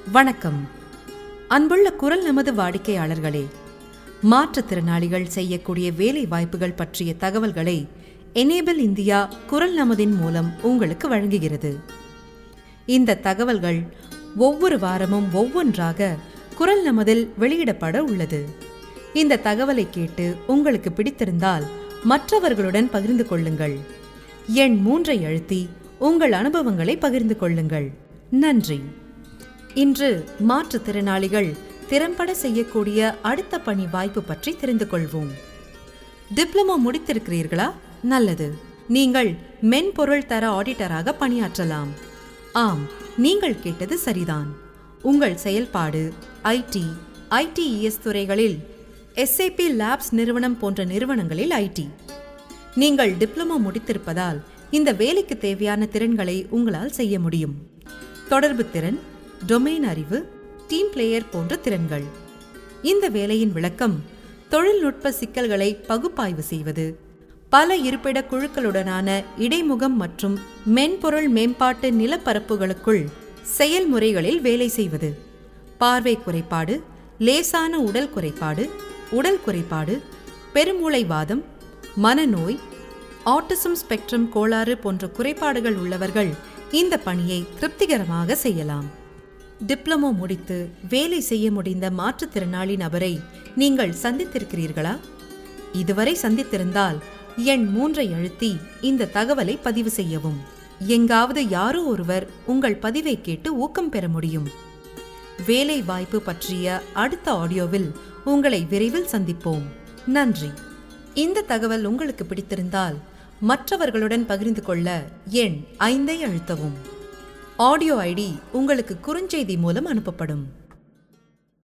வணக்கம் அன்புள்ள குரல் நமது வாடிக்கையாளர்களே மாற்றுத்திறனாளிகள் செய்யக்கூடிய வேலை வாய்ப்புகள் பற்றிய தகவல்களை எனேபிள் இந்தியா குரல் நமதின் மூலம் உங்களுக்கு வழங்குகிறது இந்த தகவல்கள் ஒவ்வொரு வாரமும் ஒவ்வொன்றாக குரல் நமதில் வெளியிடப்பட உள்ளது இந்த தகவலை கேட்டு உங்களுக்கு பிடித்திருந்தால் மற்றவர்களுடன் பகிர்ந்து கொள்ளுங்கள் எண் மூன்றை அழுத்தி உங்கள் அனுபவங்களை பகிர்ந்து கொள்ளுங்கள் நன்றி இன்று மாற்றுத்திறனாளிகள் திறம்பட செய்யக்கூடிய அடுத்த பணி வாய்ப்பு பற்றி தெரிந்து கொள்வோம் டிப்ளமோ முடித்திருக்கிறீர்களா நல்லது நீங்கள் மென்பொருள் தர ஆடிட்டராக பணியாற்றலாம் ஆம் நீங்கள் கேட்டது சரிதான் உங்கள் செயல்பாடு ஐடி ஐடிஇஎஸ் துறைகளில் எஸ்ஏபி லேப்ஸ் நிறுவனம் போன்ற நிறுவனங்களில் ஐடி நீங்கள் டிப்ளமோ முடித்திருப்பதால் இந்த வேலைக்கு தேவையான திறன்களை உங்களால் செய்ய முடியும் தொடர்பு திறன் டொமைன் அறிவு டீம் பிளேயர் போன்ற திறன்கள் இந்த வேலையின் விளக்கம் தொழில்நுட்ப சிக்கல்களை பகுப்பாய்வு செய்வது பல இருப்பிட குழுக்களுடனான இடைமுகம் மற்றும் மென்பொருள் மேம்பாட்டு நிலப்பரப்புகளுக்குள் செயல்முறைகளில் வேலை செய்வது பார்வை குறைபாடு லேசான உடல் குறைபாடு உடல் குறைபாடு பெருமூளைவாதம் மனநோய் ஆட்டிசம் ஸ்பெக்ட்ரம் கோளாறு போன்ற குறைபாடுகள் உள்ளவர்கள் இந்த பணியை திருப்திகரமாக செய்யலாம் டிப்ளமோ முடித்து வேலை செய்ய முடிந்த மாற்றுத்திறனாளி நபரை நீங்கள் சந்தித்திருக்கிறீர்களா இதுவரை சந்தித்திருந்தால் எண் மூன்றை அழுத்தி இந்த தகவலை பதிவு செய்யவும் எங்காவது யாரோ ஒருவர் உங்கள் பதிவை கேட்டு ஊக்கம் பெற முடியும் வேலை வாய்ப்பு பற்றிய அடுத்த ஆடியோவில் உங்களை விரைவில் சந்திப்போம் நன்றி இந்த தகவல் உங்களுக்கு பிடித்திருந்தால் மற்றவர்களுடன் பகிர்ந்து கொள்ள எண் ஐந்தை அழுத்தவும் ஆடியோ ஐடி உங்களுக்கு குறுஞ்செய்தி மூலம் அனுப்பப்படும்